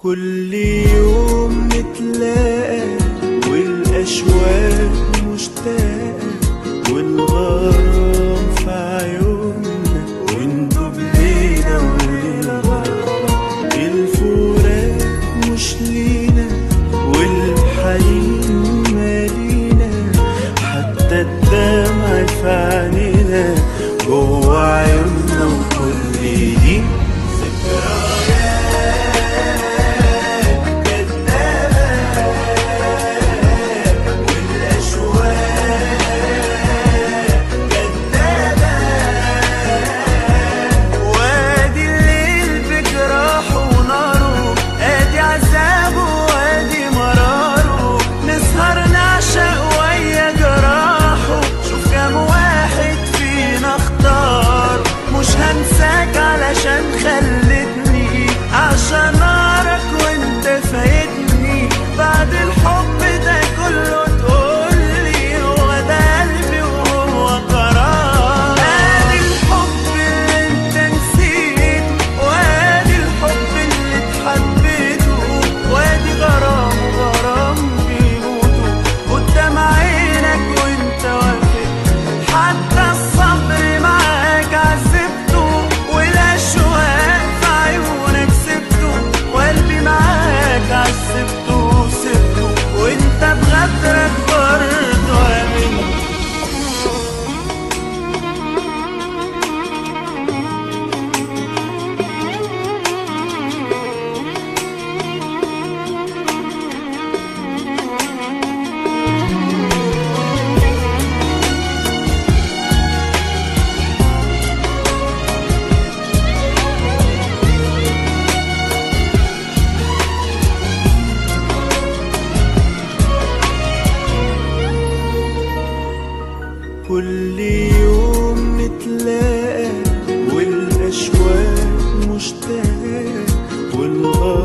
كل يوم نتلاقى والأشواق مشتاقة والغرام في عيوننا وندوب ليلة وليلة الفراق مش لينا والحنين مالينا حتى الدمع في عينينا جوا عيوننا وكل دي وادي الليل بجراحه وناره ادي عذابه وادي مراره نسهر نعشق ويا جراحه شوف كام واحد فينا اختار مش هنساك علشان خلتني عشان اعرف وانت فايتني بعد الحب ده كله تقولي هو ده قلبي وهو قرار ادي الحب اللي انت نسيت وادي الحب اللي اتحبيته وادي غرام وغرام بيموتوا قدام عينك وانت واقف حتى الصبر معاك عذبته والاشواق في عيونك سبته وقلبي معاك عذبته وسبته وانت بغدرك برضه امنت كل يوم نتلاقى والأشواق مشتاقة والغرام